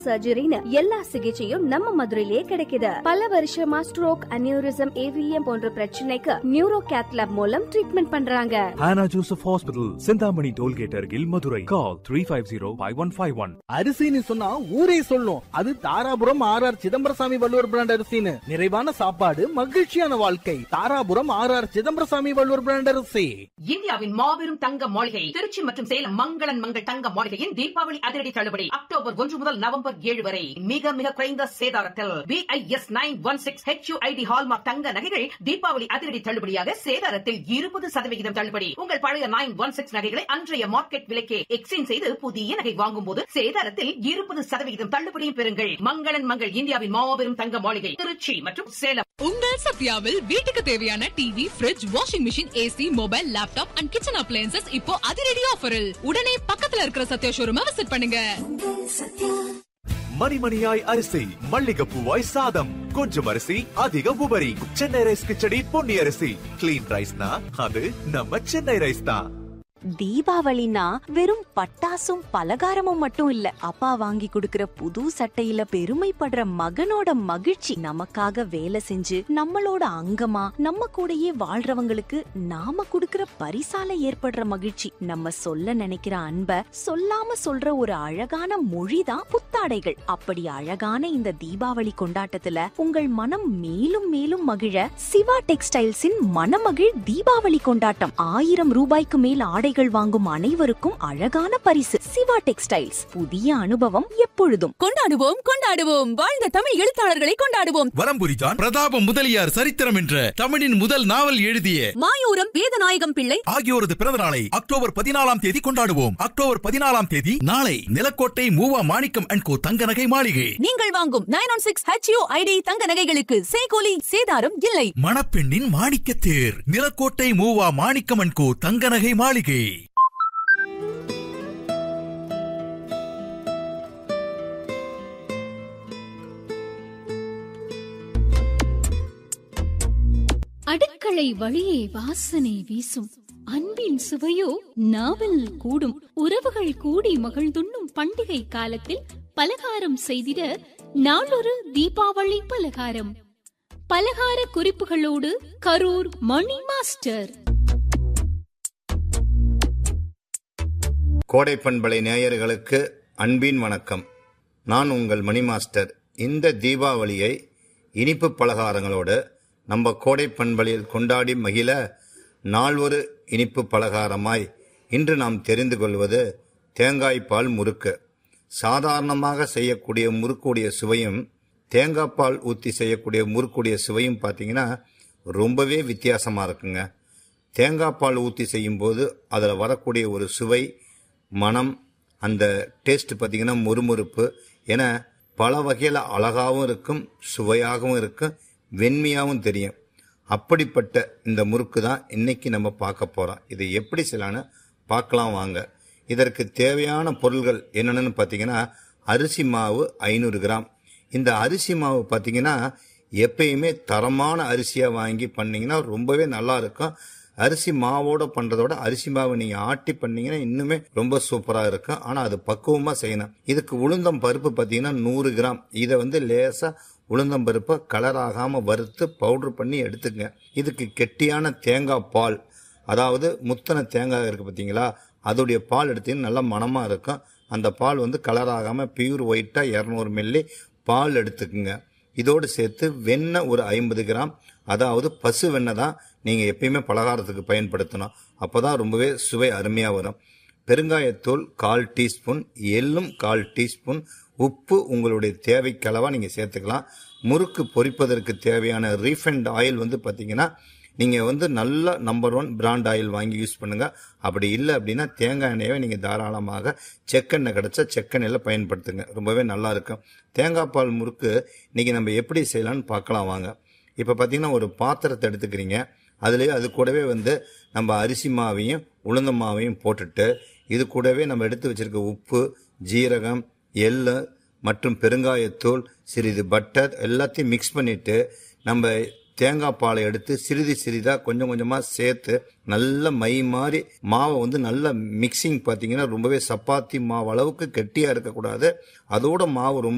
சர்ஜரின்னு எல்லா சிகிச்சையும் நம்ம மதுரையிலேயே கிடைக்குது பல வருஷமா ஸ்ட்ரோக் அனியூரிசம் ஏவிஎம் போன்ற பிரச்சனைக்கு நியூரோ கேத்லாப் மூலம் ட்ரீட்மெண்ட் பண்றாங்க Hannah Joseph Hospital, Sindhamani Tollgate Argil, Madurai. Call 350-5151. அரிசின்னு சொன்னா ஊரே சொல்லும் அது Dharapuram R R Chidambarasamy Valluvar brand அரிசின்னு நிறைவான சாப்பாடு மகிழ்ச்சியான வாழ்க்கை Dharapuram R R Chidambarasamy Valluvar brand அரிசி இந்தியாவின் மாபெரும் தங்க மாளிகை திருச்சி மற்றும் சேலம் மங்களன் மங்கள் தங்க மாளிகையின் தீபாவளி அதிரடி தள்ளுபடி அக்டோபர் ஒன்று முதல் நவம்பர் ஏழு வரை மிக மிக குறைந்த சேதாரத்தில் BIS nine one six HUID hallmark தங்க நகைகள் தீபாவளி அதிரடி தள்ளுபடியாக சேதாரத்தில் இருபது சதவிகிதம் தள்ளுபடி உங்கள் பழைய நைன் ஒன் சிக்ஸ் நகைகளை அன்றைய மார்க்கெட் விலைக்கே எக்ஸ்சேஞ்ச் செய்து புதிய நகை வாங்கும் போது சேதாரத்தில் இருபது சதவிகிதம் தள்ளுபடியும் பெறுங்கள் மங்களன் மங்கள் இந்தியாவின் மாபெரும் தங்க மாளிகை திருச்சி மற்றும் சேலம் உங்கள் சத்யாவில் வீட்டுக்கு தேவையான TV fridge washing machine AC mobile laptop and kitchen appliances இப்போ அதிரடி ஆஃபரில் உடனே பக்கத்துல இருக்கிற சத்யா ஷோரூமை விசிட் பண்ணுங்க மணிமணியாய் அரிசி மல்லிகைப்பூவாய் சாதம் கொஞ்சம் அரிசி அதிக உபரி சென்னை ரைஸ் கிச்சடி பொன்னி அரிசி கிளீன் ரைஸ்னா அது நம்ம சென்னை ரைஸ் தான் தீபாவளினா வெறும் பட்டாசும் பலகாரமும் மட்டும் இல்ல அப்பா வாங்கி கொடுக்கிற புது சட்டையில பெருமைப்படுற மகனோட மகிழ்ச்சி நமக்காக வேலை செஞ்சு நம்மளோட அங்கமா நம்ம கூடயே வாழ்றவங்களுக்கு நாம கொடுக்கிற பரிசால ஏற்படுற மகிழ்ச்சி நம்ம சொல்ல நினைக்கிற அன்ப சொல்லாம சொல்ற ஒரு அழகான மொழிதான் புத்தாடைகள் அப்படி அழகான இந்த தீபாவளி கொண்டாட்டத்துல உங்கள் மனம் மேலும் மேலும் மகிழ சிவா டெக்ஸ்டைல்ஸின் மனமகிழ் தீபாவளி கொண்டாட்டம் ஆயிரம் ரூபாய்க்கு மேல் ஆடைகள் வாங்கும் அனைவருக்கும் அழகான பரிசு சிவா டெக்ஸ்டைல்ஸ் புதிய அனுபவம் எப்பொழுதும் கொண்டாடுவோம் கொண்டாடுவோம் வாழ்ந்த தமிழ் எழுத்தாளர்களை கொண்டாடுவோம் வலம்புரிதான் பிரதாப முதலியார் சரித்திரம் என்ற தமிழின் முதல் நாவல் எழுதிய மாயூரம் வேதநாயகம் பிள்ளை ஆகியோரது பிறந்த நாளை அக்டோபர் பதினாலாம் தேதி கொண்டாடுவோம் அக்டோபர் பதினாலாம் தேதி நாளை நிலக்கோட்டை மூவா மாணிக்கம் அண்ட் கோ தங்க நகை மாளிகை நீங்கள் வாங்கும் nine one six HU ID தங்க நகைகளுக்கு சேகோலி சேதாரம் இல்லை மணப்பெண்ணின் மாணிக்க தேர் நிலக்கோட்டை மூவா மாணிக்கம் அண்ட் கோ தங்க நகை மாளிகை அடுக்களை வழியே வாசனை வீசும் அன்பின் சுவையோ நாவல் கூடும் உறவுகள் கூடி மகிழ்ந்துண்ணும் பண்டிகை காலத்தில் பலகாரம் செய்திட நாளொரு தீபாவளி பலகாரம் பலகார குறிப்புகளோடு கரூர் மணி மாஸ்டர் கோடை பண்பலை நேயர்களுக்கு அன்பின் வணக்கம் நான் உங்கள் மணி மாஸ்டர் இந்த தீபாவளியை இனிப்பு பலகாரங்களோடு நம்ம கோடை பண்பலையில் கொண்டாடி மகிழ நால்வொரு இனிப்பு பலகாரமாய் இன்று நாம் தெரிந்து கொள்வது தேங்காய் பால் முறுக்கு சாதாரணமாக செய்யக்கூடிய முறுக்குடைய சுவையும் தேங்காய் பால் ஊற்றி செய்யக்கூடிய முறுக்குடைய சுவையும் பார்த்தீங்கன்னா ரொம்பவே வித்தியாசமாக இருக்குங்க தேங்காய் பால் ஊற்றி செய்யும்போது அதில் வரக்கூடிய ஒரு சுவை மனம் அந்த டேஸ்ட் பார்த்தீங்கன்னா முறுமுறுப்பு என பல வகையில் அழகாகவும் இருக்கும் சுவையாகவும் இருக்கும் வெண்மையாகவும் தெரியும் அப்படிப்பட்ட இந்த முறுக்கு தான் இன்னைக்கு நம்ம பார்க்க போகிறோம் இதை எப்படி செய்யலான்னு பார்க்கலாம் வாங்க இதற்கு தேவையான பொருள்கள் என்னென்னு பார்த்தீங்கன்னா அரிசி மாவு ஐநூறு கிராம் இந்த அரிசி மாவு பார்த்தீங்கன்னா எப்பயுமே தரமான அரிசியாக வாங்கி பண்ணீங்கன்னா ரொம்பவே நல்லா இருக்கும் அரிசி மாவோட பண்ணுறதோட அரிசி மாவை நீங்கள் ஆட்டி பண்ணீங்கன்னா இன்னுமே ரொம்ப சூப்பராக இருக்கும் ஆனால் அது பக்குவமாக செய்யணும் இதுக்கு உளுந்தம் பருப்பு பார்த்தீங்கன்னா நூறு கிராம் இதை வந்து லேசாக உளுந்தம் பருப்பை கலர் ஆகாமல் வறுத்து பவுடர் பண்ணி எடுத்துக்கங்க இதுக்கு கெட்டியான தேங்காய் பால் அதாவது முத்தன தேங்காய் இருக்குது பார்த்தீங்களா அதோடைய பால் எடுத்தீங்கன்னா நல்லா மணமாக இருக்கும் அந்த பால் வந்து கலர் ஆகாமல் பியூர் ஒயிட்டாக இரநூறு மில்லி பால் எடுத்துக்குங்க இதோடு சேர்த்து வெண்ணெய் ஒரு ஐம்பது கிராம் அதாவது பசு வெண்ணெய் தான் நீங்கள் எப்பயுமே பலகாரத்துக்கு பயன்படுத்தணும் அப்போ தான் ரொம்பவே சுவை அருமையாக வரும் பெருங்காயத்தூள் கால் டீஸ்பூன் எள்ளும் கால் டீஸ்பூன் உப்பு உங்களுடைய தேவைக்களவாக நீங்கள் சேர்த்துக்கலாம் முறுக்கு பொரிப்பதற்கு தேவையான ரீஃபைண்ட் ஆயில் வந்து பார்த்தீங்கன்னா நீங்கள் வந்து நல்ல நம்பர் ஒன் பிராண்ட் ஆயில் வாங்கி யூஸ் பண்ணுங்கள் அப்படி இல்லை அப்படின்னா தேங்காய் எண்ணெயை நீங்கள் தாராளமாக செக்கெண்ணெய் கிடச்சா செக்கெண்ணெயில் பயன்படுத்துங்க ரொம்பவே நல்லா இருக்கும் தேங்காய் பால் முறுக்கு இன்றைக்கி நம்ம எப்படி செய்யலாம்னு பார்க்கலாம் வாங்க இப்போ பார்த்தீங்கன்னா ஒரு பாத்திரத்தை எடுத்துக்கிறீங்க அதுலேயே அது கூடவே வந்து நம்ம அரிசி மாவையும் உளுந்த மாவையும் போட்டுட்டு இது கூடவே நம்ம எடுத்து வச்சிருக்க உப்பு ஜீரகம் எள்ளு மற்றும் பெருங்காயத்தூள் சிறிது பட்டர் எல்லாத்தையும் மிக்ஸ் பண்ணிட்டு நம்ம தேங்காய் பாலை எடுத்து சிறிது சிறிதாக கொஞ்சம் கொஞ்சமாக சேர்த்து நல்ல மை மாதிரி மாவை வந்து நல்ல மிக்சிங் பார்த்தீங்கன்னா ரொம்பவே சப்பாத்தி மாவு அளவுக்கு கெட்டியாக இருக்கக்கூடாது அதோட மாவு ரொம்ப